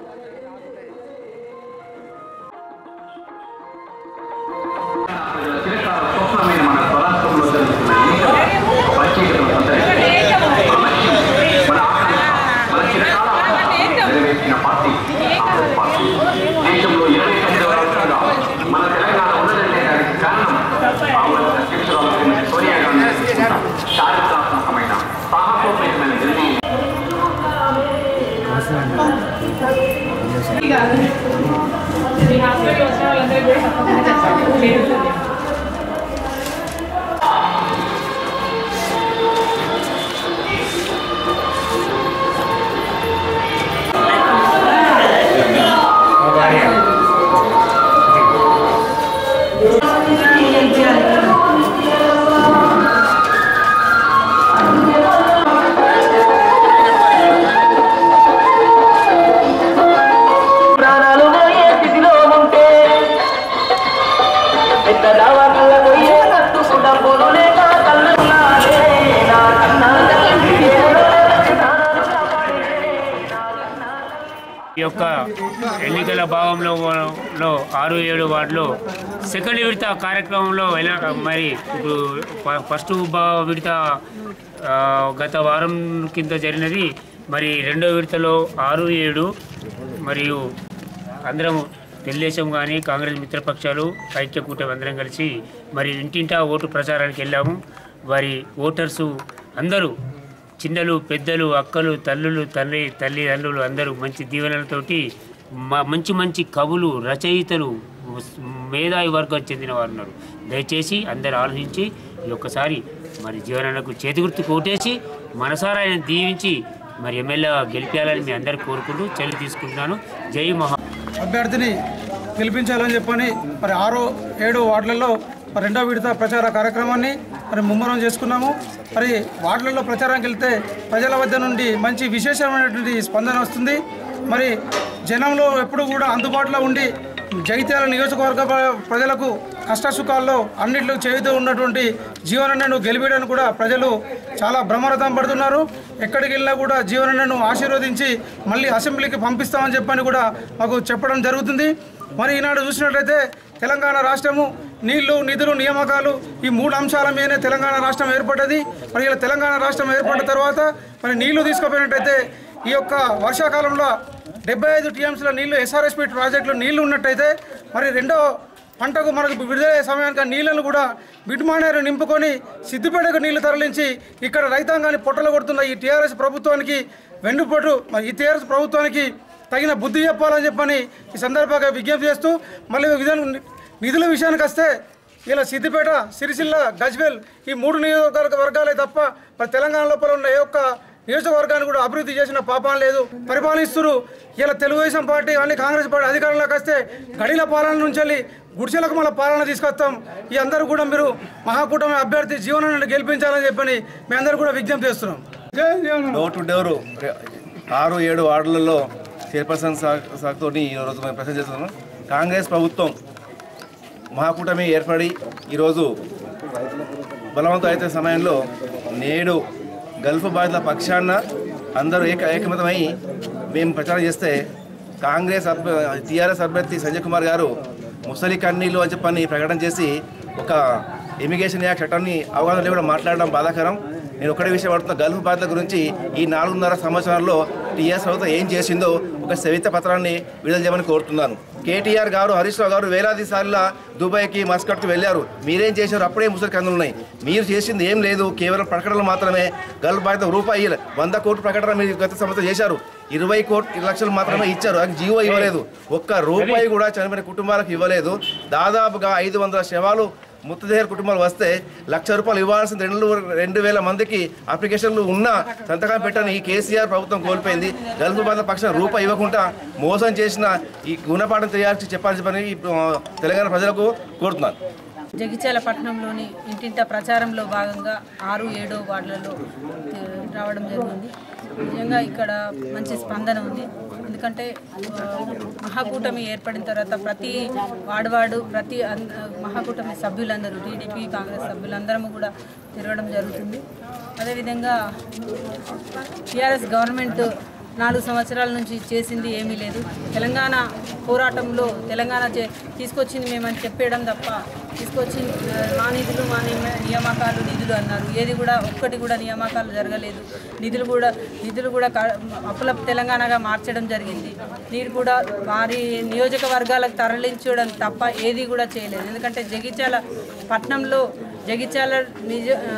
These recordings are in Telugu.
చిరకాల స్వప్నమైన మన స్వరాష్ట్రంలో జరుగుతున్న ఎన్నికల ప్రత్యేకతను సంతరించుకుని మన ఆకాంక్ష, మన చిరకాల ఆకాంక్ష నెరవేర్చిన పార్టీ కాంగ్రెస్ పార్టీ దేశంలో ఇరవై తొమ్మిదవ రాష్ట్రంగా మన తెలంగాణ ఉన్నదంటే దానికి కారణం కాంగ్రెస్ అధ్యక్షురాలు శ్రీమతి సోనియా గాంధీ తీసుకున్న చారిత్రాత్మకమైన సాహసోపేతమైన నిర్ణయం మీ హాస్పిటల్ వచ్చిన వాళ్ళందరూ కూడా తప్పకుండా చెప్పండి పేరు ప్రాణాలు పోయే స్థితిలో ఉంటే పెద్ద దావాకల్ల పోయే నట్టుకు డబ్బులు లేక కళ్ళున్నాడే నా కన్నా తల్లి ఏదో ప్రాణాలు కాపాడే నా కన్నా ఈ యొక్క ఎన్నికల భాగంలో లో ఆరు ఏడు వార్డులో సెకండ్ విడత కార్యక్రమంలో ఎలా మరి ఇప్పుడు ఫ- ఫస్ట్ బా- విడత ఆ, గత వారం కింద జరిగినది మరి రెండో విడతలో ఆరు ఏడు మరియు అందరం తెలుగుదేశం కానీ కాంగ్రెస్ మిత్రపక్షాలు ఐక్య కూటమి అందరం కలిసి మరి ఇంటింటా ఓటు ప్రచారానికి వెళ్ళాము వారి ఓటర్సు అందరూ చిన్నలు పెద్దలు అక్కలు తల్లులు తల్లి తల్లిదండ్రులు అందరూ మంచి దీవెనలతోటి మ- మంచి మంచి కవులు రచయితలు మేధావి వర్గం చెందిన వారు ఉన్నారు దయచేసి అందరు ఆలోచించి ఈ ఒక్కసారి మరి జీవనానికి చేతి గుర్తు కోటేసి మనసారా ఆయన దీవించి మరి ఎమ్మెల్యే గెలిపించాలని మీ అందరు కోరుకుంటూ చర్యలు తీసుకుంటున్నాను జై మహా అభ్యర్థిని గెలిపించాలని చెప్పని మరి ఆరో ఏడు వార్డులలో మరి రెండో విడత ప్రచార కార్యక్రమాన్ని మరి ముమ్మరం చేసుకున్నాము మరి వార్డులలో ప్రచారానికి వెళ్తే ప్రజల వద్ద నుండి మంచి విశేషమైనటువంటి స్పందన వస్తుంది మరి జనంలో ఎప్పుడు కూడా అందుబాటులో ఉండి జగిత్యాల నియోజకవర్గ ప్ర- ప్రజలకు కష్ట సుఖాల్లో అన్నింటిలో చేయుతూ ఉన్నటువంటి జీవనన్నను గెలిపించడానికి కూడా ప్రజలు చాలా బ్రహ్మరథం పడుతున్నారు ఎక్కడికి వెళ్ళినా కూడా జీవనన్నను ఆశీర్వదించి మళ్ళీ అసెంబ్లీకి పంపిస్తామని చెప్పని కూడా మాకు చెప్పడం జరుగుతుంది మరి ఈనాడు చూసినట్లయితే తెలంగాణ రాష్ట్రము నీళ్లు నిధులు నియామకాలు ఈ మూడు అంశాల మీదనే తెలంగాణ రాష్ట్రం ఏర్పడ్డది మరి ఇలా తెలంగాణ రాష్ట్రం ఏర్పడిన తర్వాత మరి నీళ్లు తీసుకుపోయినట్టయితే ఈ యొక్క వర్షాకాలంలో డెబ్బై ఐదు టీఎంసీల నీళ్లు ఎస్ఆర్ఎస్పీ ప్రాజెక్టులో నీళ్లు ఉన్నట్టయితే మరి రెండో పంటకు మనకు విడుదలయ్యే సమయానికి ఆ నీళ్లను కూడా బిడ్మానేరు నింపుకొని సిద్దిపేటకు నీళ్లు తరలించి ఇక్కడ రైతాంగాన్ని పొట్టలు కొడుతున్న ఈ టీఆర్ఎస్ ప్రభుత్వానికి వెన్నుపోటు మరి ఈ టీఆర్ఎస్ ప్రభుత్వానికి తగిన బుద్ధి చెప్పాలని చెప్పని ఈ సందర్భంగా విజ్ఞప్తి చేస్తూ మళ్ళీ విధానం నిధుల విషయానికి వస్తే ఇలా సిద్దిపేట సిరిసిల్ల గజ్వేల్ ఈ మూడు నియోజకవర్గ వర్గాలే తప్ప మరి తెలంగాణ లోపల ఉన్న ఏ ఒక్క నియోజకవర్గాన్ని కూడా అభివృద్ధి చేసిన పాపం లేదు పరిపాలిస్తున్నారు ఇలా తెలుగుదేశం పార్టీ అన్ని కాంగ్రెస్ పార్టీ అధికారంలోకి వస్తే గడిల పాలన నుంచి వెళ్ళి గుడిసెలకు మళ్ళీ పాలన తీసుకొస్తాం ఈ అందరూ కూడా మీరు మహాకూటమి అభ్యర్థి జీవనాన్ని గెలిపించాలని చెప్పని మీ అందరూ కూడా విజ్ఞప్తి చేస్తున్నాం జై జీవన డోర్ టు డోర్ ఆరు ఏడు వార్డులలో చైర్పర్సన్ సాగుతో ఈరోజు మేము ప్రశ్న చేస్తున్నాం కాంగ్రెస్ ప్రభుత్వం మహాకూటమి ఏర్పడి ఈరోజు బలవంతం అయితే సమయంలో నేడు గల్ఫ్ బాధితుల పక్షాన అందరూ ఏక ఏకమతమై మేము ప్రచారం చేస్తే కాంగ్రెస్ అభ్య టీఆర్ఎస్ అభ్యర్థి సంజయ్ కుమార్ గారు ముసలి కన్నీళ్ళు అని చెప్పని ప్రకటన చేసి ఒక ఇమిగ్రేషన్ యాక్ట్ చట్టాన్ని అవగాహన లేకుండా మాట్లాడడం బాధాకరం నేను ఒకటే విషయం అడుగుతున్నా గల్ఫ్ బాధితుల గురించి ఈ నాలుగున్నర సంవత్సరాల్లో టీఆర్ఎస్ ప్రభుత్వం ఏం చేసిందో ఒక సవిత పత్రాన్ని విడుదల చేయమని కోరుతున్నాను కేటీఆర్ గారు హరీష్ రావు గారు వేలాది సార్లు దుబాయ్కి మస్కట్కి వెళ్ళారు మీరేం చేశారు అప్పుడే ముసలి కందులు ఉన్నాయి మీరు చేసింది ఏం లేదు కేవలం ప్రకటనలు మాత్రమే గల్ఫ్ బాధిత రూపాయి వంద కోట్ల ప్రకటన మీరు గత సంవత్సరం చేశారు ఇరవై కోట్ల లక్షలు మాత్రమే ఇచ్చారు అది జీవో ఇవ్వలేదు ఒక్క రూపాయి కూడా చనిపోయిన కుటుంబాలకు ఇవ్వలేదు దాదాపుగా ఐదు వందల శవాలు ముత్తదేహర్ కుటుంబాలు వస్తే లక్ష రూపాయలు ఇవ్వాల్సిన రెండు రెండు వేల మందికి అప్లికేషన్లు ఉన్నా సంతకం పెట్టని ఈ కేసీఆర్ ప్రభుత్వం కోల్పోయింది గల్ఫ్ బాధ పక్షాన రూపాయి ఇవ్వకుండా మోసం చేసిన ఈ గుణపాఠం చేయాల్సి చెప్పాల్సి పని ఈ, ఆ, తెలంగాణ ప్రజలకు కోరుతున్నాను జగిత్యాల పట్టణంలోని ఇంటింట ప్రచారంలో భాగంగా ఆరు ఏడో వార్డులలో తి- రావడం జరిగింది నిజంగా ఇక్కడ మంచి స్పందన ఉంది ఎందుకంటే ఆ, మహాకూటమి ఏర్పడిన తర్వాత ప్రతి వార్డువాడు ప్రతి అన్- మహాకూటమి సభ్యులందరూ టీడీపీ కాంగ్రెస్ సభ్యులందరము కూడా తిరగడం జరుగుతుంది అదేవిధంగా టీఆర్ఎస్ గవర్నమెంట్ నాలుగు సంవత్సరాల నుంచి చేసింది ఏమీ లేదు తెలంగాణ పోరాటంలో తెలంగాణ చే- తీసుకొచ్చింది మేమని చెప్పేయడం తప్ప తీసుకొచ్చి ఆ, మా నిధులు మా నియమ- నియామకాలు నిధులు అన్నారు ఏది కూడా ఒక్కటి కూడా నియామకాలు జరగలేదు నిధులు కూడా నిధులు కూడా క- అప్పుల తెలంగాణగా మార్చడం జరిగింది నీరు కూడా వారి నియోజకవర్గాలకు తరలించడం తప్ప ఏది కూడా చేయలేదు ఎందుకంటే జగిత్యాల పట్టణంలో జగిత్యాల నిజ ఆ,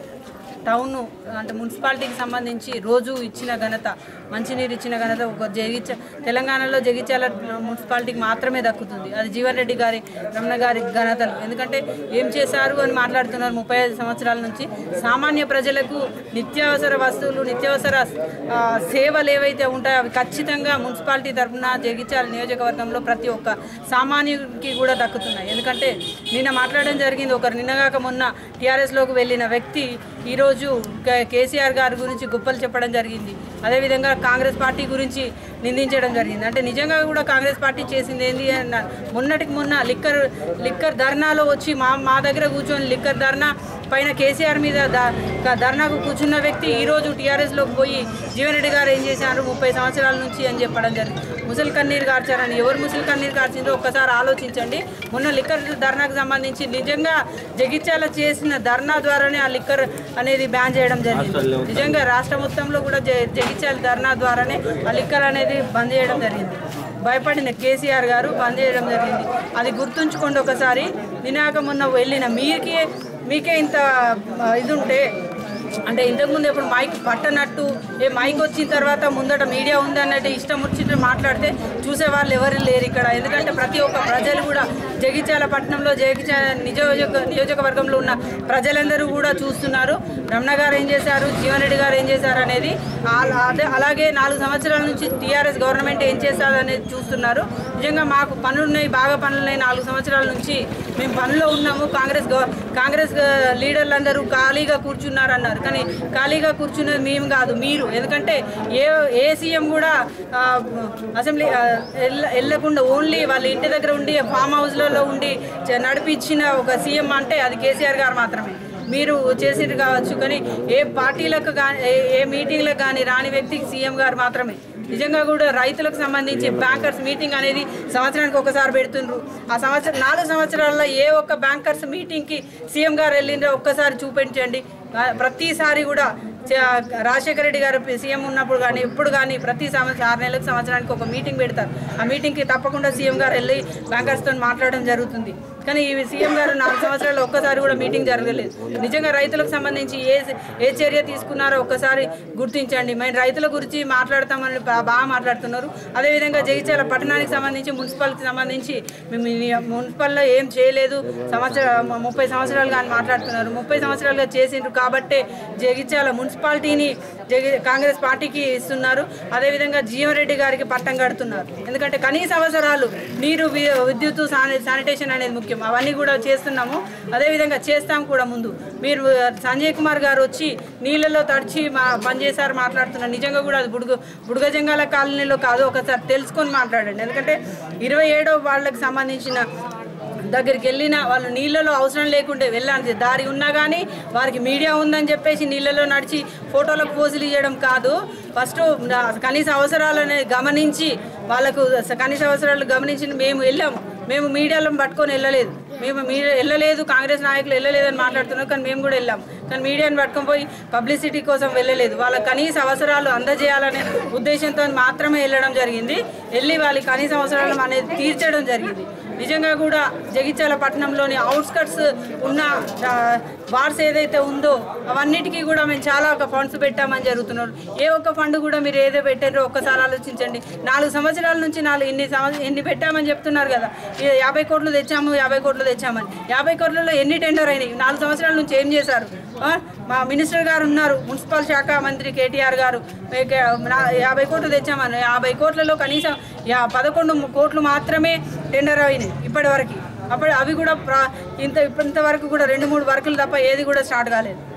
టౌన్ అంటే మున్సిపాలిటీకి సంబంధించి రోజు ఇచ్చిన ఘనత మంచినీరు ఇచ్చిన ఘనత ఒక జగిత్య తెలంగాణలో జగిత్యాల మున్సిపాలిటీకి మాత్రమే దక్కుతుంది అది జీవన్ రెడ్డి గారి రమణ గారి ఘనతలు ఎందుకంటే ఏం చేశారు అని మాట్లాడుతున్నారు ముప్పై ఐదు సంవత్సరాల నుంచి సామాన్య ప్రజలకు నిత్యావసర వస్తువులు నిత్యావసర ఆ, సేవలు ఏవైతే ఉంటాయో అవి ఖచ్చితంగా మున్సిపాలిటీ తరఫున జగిత్యాల నియోజకవర్గంలో ప్రతి ఒక్క సామాన్యుడికి కూడా దక్కుతున్నాయి ఎందుకంటే నిన్న మాట్లాడడం జరిగింది ఒకరు నిన్నగాక మొన్న టీఆర్ఎస్లోకి వెళ్ళిన వ్యక్తి ఈరోజు కే- కేసీఆర్ గారి గురించి గొప్పలు చెప్పడం జరిగింది అదేవిధంగా కాంగ్రెస్ పార్టీ గురించి నిందించడం జరిగింది అంటే నిజంగా కూడా కాంగ్రెస్ పార్టీ చేసింది ఏంది అన్న మొన్నటికి మొన్న లిక్కర్ లిక్కర్ ధర్నాలో వచ్చి మా మా దగ్గర కూర్చొని లిక్కర్ ధర్నా పైన కేసీఆర్ మీద ద- క- ధర్నాకు కూర్చున్న వ్యక్తి ఈరోజు టీఆర్ఎస్లోకి పోయి జీవన్ రెడ్డి గారు ఏం చేశారు ముప్పై సంవత్సరాల నుంచి అని చెప్పడం జరిగింది ముసలి కన్నీరు కార్చారని ఎవరు ముసలి కన్నీరు కార్చిందో ఒక్కసారి ఆలోచించండి మొన్న లిక్కర్ ధర్నాకు సంబంధించి నిజంగా జగిత్యాల చేసిన ధర్నా ద్వారానే ఆ లిక్కర్ అనేది బ్యాన్ చేయడం జరిగింది నిజంగా రాష్ట్ర మొత్తంలో కూడా జ- జగిత్యాల ధర్నా ద్వారానే ఆ లిక్కర్ అనేది బంద్ చేయడం జరిగింది భయపడిన కేసీఆర్ గారు బంద్ చేయడం జరిగింది అది గుర్తుంచుకోండి ఒకసారి నినాక మొన్న వెళ్ళిన మీకే మీకే ఇంత ఆ, ఇది ఉంటే అంటే ఇంతకుముందు ఎప్పుడు మైక్ పట్టనట్టు ఏ మైక్ వచ్చిన తర్వాత ముందట మీడియా ఉంది అన్నట్టు ఇష్టం వచ్చినట్టు మాట్లాడితే చూసే వాళ్ళు ఎవరు లేరు ఇక్కడ ఎందుకంటే ప్రతి ఒక్క ప్రజలు కూడా జగిత్యాల పట్టణంలో జగిత్యాల నియోజక నియోజకవర్గంలో ఉన్న ప్రజలందరూ కూడా చూస్తున్నారు రమణ గారు ఏం చేశారు జీవన్ రెడ్డి గారు ఏం చేశారు అనేది ఆ- అదే అలాగే నాలుగు సంవత్సరాల నుంచి టీఆర్ఎస్ గవర్నమెంట్ ఏం చేస్తారు అనేది చూస్తున్నారు నిజంగా మాకు పనులు ఉన్నాయి బాగా పనులు ఉన్నాయి నాలుగు సంవత్సరాల నుంచి మేము పనిలో ఉన్నాము కాంగ్రెస్ గవ- కాంగ్రెస్ ఆ, లీడర్లందరూ ఖాళీగా కూర్చున్నారు అన్నారు కానీ ఖాళీగా కూర్చున్నది మేము కాదు మీరు ఎందుకంటే ఏ ఏ సీఎం కూడా ఆ, అసెంబ్లీ ఆ, ఎల్ల- వెళ్ళకుండా ఓన్లీ వాళ్ళ ఇంటి దగ్గర ఉండి ఫామ్ హౌస్లలో ఉండి చ- నడిపించిన ఒక సీఎం అంటే అది కేసీఆర్ గారు మాత్రమే మీరు చేసింది కావచ్చు కానీ ఏ పార్టీలకు కానీ ఏ ఏ మీటింగ్లకు కానీ రాని వ్యక్తికి సీఎం గారు మాత్రమే నిజంగా కూడా రైతులకు సంబంధించి బ్యాంకర్స్ మీటింగ్ అనేది సంవత్సరానికి ఒకసారి పెడుతుండ్రు ఆ సంవత్సరం నాలుగు సంవత్సరాల్లో ఏ ఒక్క బ్యాంకర్స్ మీటింగ్కి సీఎం గారు వెళ్ళిండ్రో ఒక్కసారి చూపించండి ఆ, ప్రతిసారి కూడా చ- రాజశేఖర రెడ్డి గారు సీఎం ఉన్నప్పుడు కానీ ఎప్పుడు కానీ ప్రతి సంవత్సరం ఆరు నెలలకు సంవత్సరానికి ఒక మీటింగ్ పెడతారు ఆ మీటింగ్కి తప్పకుండా సీఎం గారు వెళ్ళి బ్యాంకర్స్తో మాట్లాడడం జరుగుతుంది కానీ ఈ సీఎం గారు నాలుగు సంవత్సరాలు ఒక్కసారి కూడా మీటింగ్ జరగలేదు నిజంగా రైతులకు సంబంధించి ఏ ఏ చర్య తీసుకున్నారో ఒక్కసారి గుర్తించండి మేము రైతుల గురించి మాట్లాడతామని బా- బాగా మాట్లాడుతున్నారు అదేవిధంగా జగిత్యాల పట్టణానికి సంబంధించి మున్సిపాలిటీకి సంబంధించి మేము ఈ మున్సిపల్లో ఏం చేయలేదు సంవత్సరం ముప్పై సంవత్సరాలు కానీ మాట్లాడుతున్నారు ముప్పై సంవత్సరాలుగా చేసిండ్రు కాబట్టే జగిత్యాల మున్సిపాలిటీని జగి కాంగ్రెస్ పార్టీకి ఇస్తున్నారు అదేవిధంగా జీవన్రెడ్డి గారికి పట్టం కడుతున్నారు ఎందుకంటే కనీస అవసరాలు నీరు వి- విద్యుత్ శాని శానిటేషన్ అనేది ముఖ్యం అవన్నీ కూడా చేస్తున్నాము అదేవిధంగా చేస్తాం కూడా ముందు మీరు ఆ, సంజయ్ కుమార్ గారు వచ్చి నీళ్ళలో తడిచి మా పనిచేశారు మాట్లాడుతున్నారు నిజంగా కూడా అది బుడుగు బుడుగజంగాల కాలనీలో కాదు ఒకసారి తెలుసుకొని మాట్లాడండి ఎందుకంటే ఇరవై ఏడో వాళ్ళకి సంబంధించిన దగ్గరికి వెళ్ళినా వాళ్ళు నీళ్ళలో అవసరం లేకుంటే వెళ్ళాలి దారి ఉన్నా కానీ వారికి మీడియా ఉందని చెప్పేసి నీళ్ళలో నడిచి ఫోటోలకు పోజులు ఇవ్వడం కాదు ఫస్ట్ కనీస అవసరాలని గమనించి వాళ్ళకు కనీస అవసరాలు గమనించి మేము వెళ్ళాము మేము మీడియాలో పట్టుకొని వెళ్ళలేదు మేము మీడియా వెళ్ళలేదు కాంగ్రెస్ నాయకులు వెళ్ళలేదు అని మాట్లాడుతున్నారు కానీ మేము కూడా వెళ్ళాం కానీ మీడియాని పట్టుకొని పోయి పబ్లిసిటీ కోసం వెళ్ళలేదు వాళ్ళ కనీస అవసరాలు అందజేయాలనే ఉద్దేశంతో మాత్రమే వెళ్ళడం జరిగింది వెళ్ళి వాళ్ళ కనీస అవసరాలు అనేది తీర్చడం జరిగింది నిజంగా కూడా జగిత్యాల పట్టణంలోని అవుట్స్కట్స్ ఉన్న ఆ, బార్స్ ఏదైతే ఉందో అవన్నిటికీ కూడా మేము చాలా ఒక ఫండ్స్ పెట్టామని జరుగుతున్నారు ఏ ఒక్క ఫండ్ కూడా మీరు ఏదో పెట్టారో ఒక్కసారి ఆలోచించండి నాలుగు సంవత్సరాల నుంచి నాలుగు ఇన్ని సంవ- ఎన్ని పెట్టామని చెప్తున్నారు కదా ఈ యాభై కోట్లు తెచ్చాము యాభై కోట్లు తెచ్చామని యాభై కోట్లలో ఎన్ని టెండర్ అయినాయి నాలుగు సంవత్సరాల నుంచి ఏం చేశారు ఆ? మా మినిస్టర్ గారు ఉన్నారు మున్సిపల్ శాఖ మంత్రి కేటీఆర్ గారు ఏక- నా- యాభై కోట్లు తెచ్చామని యాభై కోట్లలో కనీసం యా పదకొండు కోట్లు మాత్రమే టెండర్ అయినాయి ఇప్పటి వరకు అప్పుడు అవి కూడా ప్రా ఇంత ఇంతవరకు కూడా రెండు మూడు వర్కులు తప్ప ఏది కూడా స్టార్ట్ కాలేదు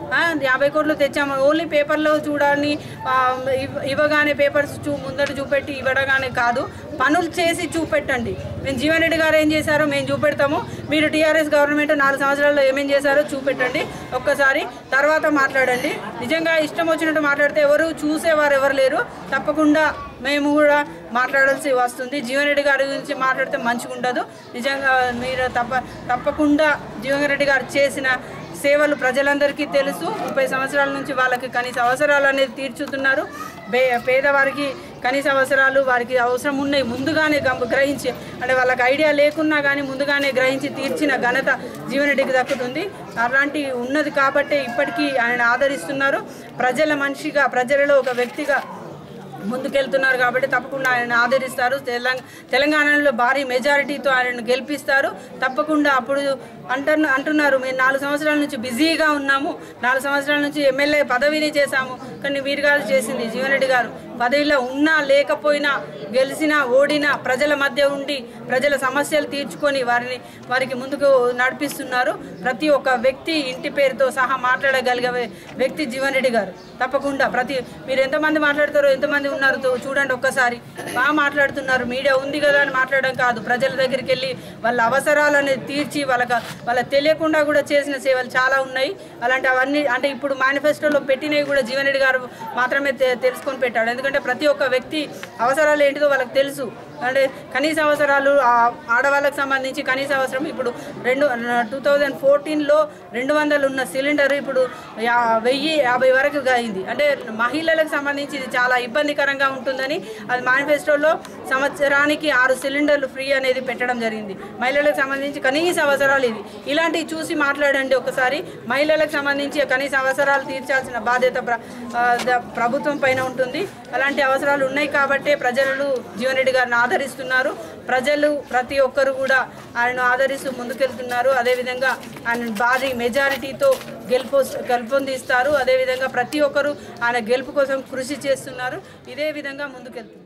ఆ, యాభై కోట్లు తెచ్చాము ఓన్లీ పేపర్లో చూడాలని ఆ, ఇవ్- ఇవ్వగానే పేపర్స్ చూ ముందట చూపెట్టి ఇవ్వడగానే కాదు పనులు చేసి చూపెట్టండి మేము జీవన్ రెడ్డి గారు ఏం చేశారో మేము చూపెడతాము మీరు టీఆర్ఎస్ గవర్నమెంట్ నాలుగు సంవత్సరాల్లో ఏమేం చేశారో చూపెట్టండి ఒక్కసారి తర్వాత మాట్లాడండి నిజంగా ఇష్టం వచ్చినట్టు మాట్లాడితే ఎవరు చూసేవారు ఎవరు లేరు తప్పకుండా మేము కూడా మాట్లాడాల్సి వస్తుంది జీవన్ రెడ్డి గారి గురించి మాట్లాడితే మంచిగా ఉండదు నిజంగా మీరు తప్ప తప్పకుండా జీవన్ రెడ్డి గారు చేసిన సేవలు ప్రజలందరికీ తెలుసు ముప్పై సంవత్సరాల నుంచి వాళ్ళకి కనీస అవసరాలు అనేది తీర్చుతున్నారు బే పేదవారికి కనీస అవసరాలు వారికి అవసరం ఉన్నాయి ముందుగానే గమ- గ్రహించి అంటే వాళ్ళకి ఐడియా లేకున్నా కానీ ముందుగానే గ్రహించి తీర్చిన ఘనత జీవనరెడ్డికి దక్కుతుంది అలాంటి ఉన్నది కాబట్టే ఇప్పటికీ ఆయన ఆదరిస్తున్నారు ప్రజల మనిషిగా ప్రజలలో ఒక వ్యక్తిగా ముందుకెళ్తున్నారు కాబట్టి తప్పకుండా ఆయన ఆదరిస్తారు తెలంగాణ తెలంగాణలో భారీ మెజారిటీతో ఆయనను గెలిపిస్తారు తప్పకుండా అప్పుడు అంటున్న అంటున్నారు మేము నాలుగు సంవత్సరాల నుంచి బిజీగా ఉన్నాము నాలుగు సంవత్సరాల నుంచి ఎమ్మెల్యే పదవిని చేశాము కానీ మీరు గారు చేసింది జీవనరెడ్డి గారు పదవిలో ఉన్నా లేకపోయినా గెలిచినా ఓడినా ప్రజల మధ్య ఉండి ప్రజల సమస్యలు తీర్చుకొని వారిని వారికి ముందుకు నడిపిస్తున్నారు ప్రతి ఒక్క వ్యక్తి ఇంటి పేరుతో సహా మాట్లాడగలిగే వ్యక్తి జీవన్ రెడ్డి గారు తప్పకుండా ప్రతి మీరు ఎంతమంది మాట్లాడతారో ఎంతమంది ఉన్నారు తో- చూడండి ఒక్కసారి బాగా మాట్లాడుతున్నారు మీడియా ఉంది కదా అని మాట్లాడడం కాదు ప్రజల దగ్గరికి వెళ్ళి వాళ్ళ అవసరాలను తీర్చి వాళ్ళకి వాళ్ళకి తెలియకుండా కూడా చేసిన సేవలు చాలా ఉన్నాయి అలాంటి అవన్నీ అంటే ఇప్పుడు మేనిఫెస్టోలో పెట్టినవి కూడా జీవన్ రెడ్డి గారు మాత్రమే తె- తెలుసుకొని పెట్టాడు ఎందుకంటే ప్రతి ఒక్క వ్యక్తి అవసరాలు ఏంటిదో వాళ్ళకి తెలుసు అంటే కనీస అవసరాలు ఆ ఆడవాళ్ళకి సంబంధించి కనీస అవసరం ఇప్పుడు రెండు టూ థౌజండ్ ఫోర్టీన్లో రెండు వందలు ఉన్న సిలిండర్ ఇప్పుడు యా వెయ్యి యాభై వరకు అయింది అంటే మహిళలకు సంబంధించి ఇది చాలా ఇబ్బందికరంగా ఉంటుందని అది మేనిఫెస్టోలో సంవత్సరానికి ఆరు సిలిండర్లు ఫ్రీ అనేది పెట్టడం జరిగింది మహిళలకు సంబంధించి కనీస అవసరాలు ఇది ఇలాంటివి చూసి మాట్లాడండి ఒకసారి మహిళలకు సంబంధించి కనీస అవసరాలు తీర్చాల్సిన బాధ్యత ప్ర ఆ, ద- ప్రభుత్వం పైన ఉంటుంది అలాంటి అవసరాలు ఉన్నాయి కాబట్టే ప్రజలు జీవన్ రెడ్డి గారిని ఆదరిస్తున్నారు ప్రజలు ప్రతి ఒక్కరు కూడా ఆయనను ఆదరిస్తూ ముందుకెళ్తున్నారు అదేవిధంగా ఆయన భారీ మెజారిటీతో గెలుపు గెలుపొందిస్తారు అదేవిధంగా ప్రతి ఒక్కరు ఆయన గెలుపు కోసం కృషి చేస్తున్నారు ఇదే విధంగా ముందుకెళ్తున్నారు